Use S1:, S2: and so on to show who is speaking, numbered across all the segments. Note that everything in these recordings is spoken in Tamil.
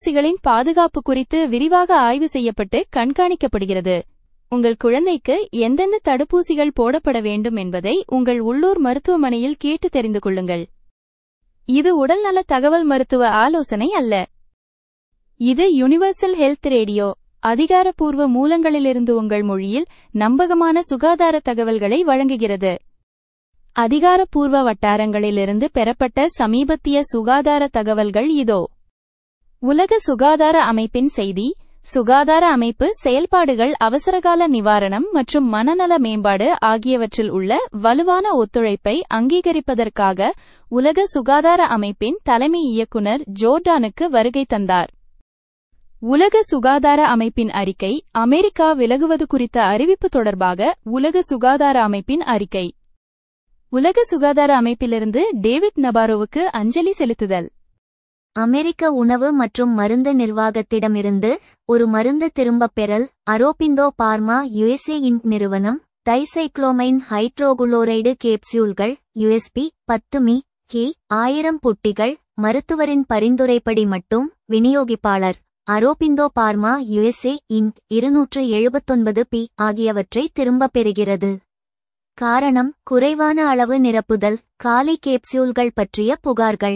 S1: தடுப்பூசிகளின் பாதுகாப்பு குறித்து விரிவாக ஆய்வு செய்யப்பட்டு கண்காணிக்கப்படுகிறது உங்கள் குழந்தைக்கு எந்தெந்த தடுப்பூசிகள் போடப்பட வேண்டும் என்பதை உங்கள் உள்ளூர் மருத்துவமனையில் கேட்டு தெரிந்து கொள்ளுங்கள் இது உடல்நல தகவல் மருத்துவ ஆலோசனை அல்ல இது யுனிவர்சல் ஹெல்த் ரேடியோ அதிகாரப்பூர்வ மூலங்களிலிருந்து உங்கள் மொழியில் நம்பகமான சுகாதார தகவல்களை வழங்குகிறது அதிகாரப்பூர்வ வட்டாரங்களிலிருந்து பெறப்பட்ட சமீபத்திய சுகாதார தகவல்கள் இதோ உலக சுகாதார அமைப்பின் செய்தி சுகாதார அமைப்பு செயல்பாடுகள் அவசரகால நிவாரணம் மற்றும் மனநல மேம்பாடு ஆகியவற்றில் உள்ள வலுவான ஒத்துழைப்பை அங்கீகரிப்பதற்காக உலக சுகாதார அமைப்பின் தலைமை இயக்குனர் ஜோர்டானுக்கு வருகை தந்தார் உலக சுகாதார அமைப்பின் அறிக்கை அமெரிக்கா விலகுவது குறித்த அறிவிப்பு தொடர்பாக உலக சுகாதார அமைப்பின் அறிக்கை உலக சுகாதார அமைப்பிலிருந்து டேவிட் நபாரோவுக்கு அஞ்சலி செலுத்துதல்
S2: அமெரிக்க உணவு மற்றும் மருந்து நிர்வாகத்திடமிருந்து ஒரு மருந்து திரும்பப் பெறல் அரோபிந்தோ பார்மா யுஎஸ்ஏ இன்க் நிறுவனம் டைசைக்ளோமைன் ஹைட்ரோகுளோரைடு கேப்சியூல்கள் யுஎஸ்பி பத்து மி கி ஆயிரம் புட்டிகள் மருத்துவரின் பரிந்துரைப்படி மட்டும் விநியோகிப்பாளர் அரோபிந்தோ பார்மா யுஎஸ்ஏ இன்க் இருநூற்று எழுபத்தொன்பது பி ஆகியவற்றை திரும்பப் பெறுகிறது காரணம் குறைவான அளவு நிரப்புதல் காலி கேப்சியூல்கள் பற்றிய புகார்கள்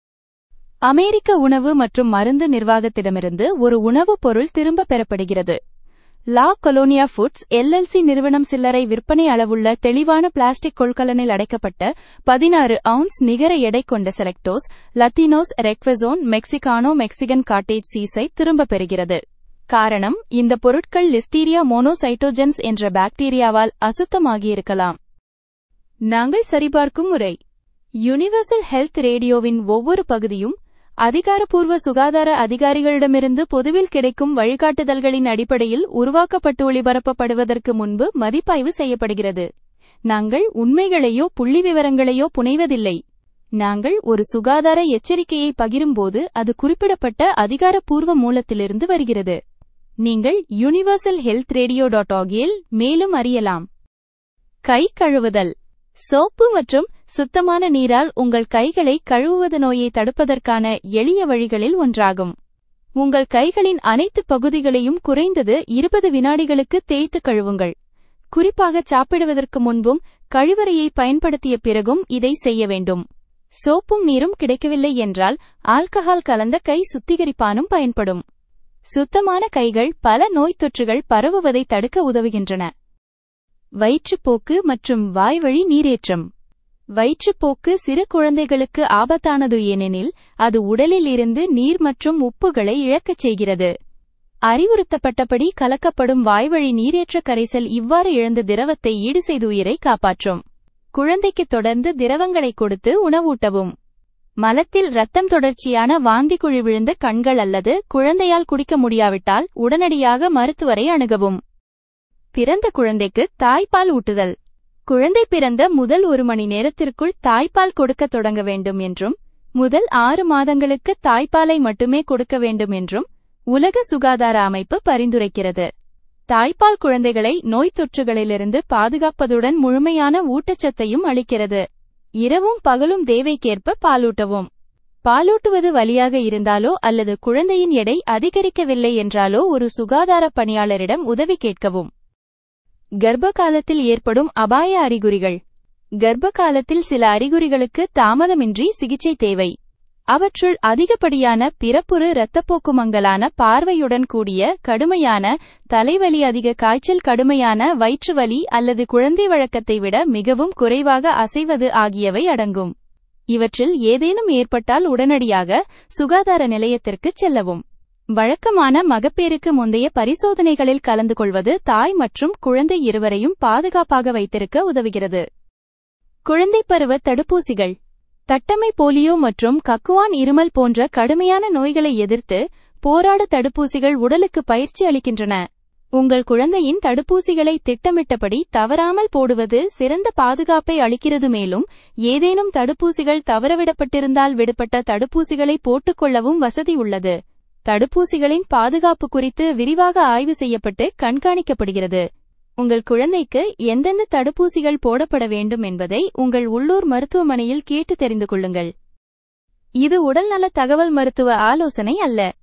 S1: அமெரிக்க உணவு மற்றும் மருந்து நிர்வாகத்திடமிருந்து ஒரு உணவுப் பொருள் திரும்ப பெறப்படுகிறது லா கொலோனியா ஃபுட்ஸ் எல்எல்சி நிறுவனம் சில்லறை விற்பனை அளவுள்ள தெளிவான பிளாஸ்டிக் கொள்கலனில் அடைக்கப்பட்ட பதினாறு அவுன்ஸ் நிகர எடை கொண்ட Selectos Latinos Requeson Mexicano Mexican cottage சீஸை திரும்பப் பெறுகிறது காரணம் இந்த பொருட்கள் லிஸ்டீரியா மோனோசைட்டோஜென்ஸ் என்ற பாக்டீரியாவால் அசுத்தமாகியிருக்கலாம் நாங்கள் சரிபார்க்கும் முறை யுனிவர்சல் ஹெல்த் ரேடியோவின் ஒவ்வொரு பகுதியும் அதிகாரப்பூர்வ சுகாதார அதிகாரிகளிடமிருந்து பொதுவில் கிடைக்கும் வழிகாட்டுதல்களின் அடிப்படையில் உருவாக்கப்பட்டு ஒளிபரப்பப்படுவதற்கு முன்பு மதிப்பாய்வு செய்யப்படுகிறது நாங்கள் உண்மைகளையோ புள்ளிவிவரங்களையோ புனைவதில்லை நாங்கள் ஒரு சுகாதார எச்சரிக்கையை பகிரும்போது அது குறிப்பிடப்பட்ட அதிகாரப்பூர்வ மூலத்திலிருந்து வருகிறது நீங்கள் யுனிவர்சல் ஹெல்த் ரேடியோ டாட் ஆகியில் மேலும் அறியலாம் கை கழுவுதல் சோப்பு மற்றும் சுத்தமான நீரால் உங்கள் கைகளை கழுவுவது நோயை தடுப்பதற்கான எளிய வழிகளில் ஒன்றாகும் உங்கள் கைகளின் அனைத்து பகுதிகளையும் குறைந்தது இருபது வினாடிகளுக்கு தேய்த்து கழுவுங்கள் குறிப்பாக சாப்பிடுவதற்கு முன்பும் கழிவறையை பயன்படுத்திய பிறகும் இதை செய்ய வேண்டும் சோப்பும் நீரும் கிடைக்கவில்லை என்றால் ஆல்கஹால் கலந்த கை சுத்திகரிப்பானும் பயன்படும் சுத்தமான கைகள் பல நோய் தொற்றுகள் பரவுவதை தடுக்க உதவுகின்றன வயிற்றுப்போக்கு மற்றும் வாய்வழி நீரேற்றம் வயிற்றுப்போக்கு சிறு குழந்தைகளுக்கு ஆபத்தானது ஏனெனில் அது உடலில் இருந்து நீர் மற்றும் உப்புகளை இழக்கச் செய்கிறது அறிவுறுத்தப்பட்டபடி கலக்கப்படும் வாய்வழி நீரேற்ற கரைசல் இவ்வாறு இழந்த திரவத்தை ஈடு செய்து உயிரை காப்பாற்றும் குழந்தைக்கு தொடர்ந்து திரவங்களை கொடுத்து உணவூட்டவும் மலத்தில் ரத்தம் தொடர்ச்சியான வாந்தி குழி விழுந்த கண்கள் அல்லது குழந்தையால் குடிக்க முடியாவிட்டால் உடனடியாக மருத்துவரை அணுகவும் பிறந்த குழந்தைக்கு தாய்ப்பால் ஊட்டுதல் குழந்தை பிறந்த முதல் ஒரு மணி நேரத்திற்குள் தாய்ப்பால் கொடுக்க தொடங்க வேண்டும் என்றும் முதல் ஆறு மாதங்களுக்கு தாய்ப்பாலை மட்டுமே கொடுக்க வேண்டும் என்றும் உலக சுகாதார அமைப்பு பரிந்துரைக்கிறது தாய்ப்பால் குழந்தைகளை நோய் தொற்றுகளிலிருந்து பாதுகாப்பதுடன் முழுமையான ஊட்டச்சத்தையும் அளிக்கிறது இரவும் பகலும் தேவைக்கேற்ப பாலூட்டவும் பாலூட்டுவது வலியாக இருந்தாலோ அல்லது குழந்தையின் எடை அதிகரிக்கவில்லை என்றாலோ ஒரு சுகாதார பணியாளரிடம் உதவி கேட்கவும் கர்ப்ப காலத்தில் ஏற்படும் அபாய அறிகுறிகள் கர்ப்ப காலத்தில் சில அறிகுறிகளுக்கு தாமதமின்றி சிகிச்சை தேவை அவற்றுள் அதிகப்படியான பிறப்புறு இரத்தப்போக்கு மங்கலான பார்வையுடன் கூடிய கடுமையான தலைவலி அதிக காய்ச்சல் கடுமையான வயிற்றுவலி அல்லது குழந்தை வழக்கத்தை விட மிகவும் குறைவாக அசைவது ஆகியவை அடங்கும் இவற்றில் ஏதேனும் ஏற்பட்டால் உடனடியாக சுகாதார நிலையத்திற்கு செல்லவும் வழக்கமான மகப்பேறுக்கு முந்தைய பரிசோதனைகளில் கலந்து கொள்வது தாய் மற்றும் குழந்தை இருவரையும் பாதுகாப்பாக வைத்திருக்க உதவுகிறது குழந்தை பருவ தடுப்பூசிகள் தட்டமை போலியோ மற்றும் கக்குவான் இருமல் போன்ற கடுமையான நோய்களை எதிர்த்து போராட தடுப்பூசிகள் உடலுக்கு பயிற்சி அளிக்கின்றன உங்கள் குழந்தையின் தடுப்பூசிகளை திட்டமிட்டபடி தவறாமல் போடுவது சிறந்த பாதுகாப்பை அளிக்கிறது மேலும் ஏதேனும் தடுப்பூசிகள் தவறவிடப்பட்டிருந்தால் விடுபட்ட தடுப்பூசிகளை போட்டுக்கொள்ளவும் வசதி உள்ளது தடுப்பூசிகளின் பாதுகாப்பு குறித்து விரிவாக ஆய்வு செய்யப்பட்டு கண்காணிக்கப்படுகிறது உங்கள் குழந்தைக்கு எந்தெந்த தடுப்பூசிகள் போடப்பட வேண்டும் என்பதை உங்கள் உள்ளூர் மருத்துவமனையில் கேட்டு தெரிந்து கொள்ளுங்கள் இது உடல்நல தகவல் மருத்துவ ஆலோசனை அல்ல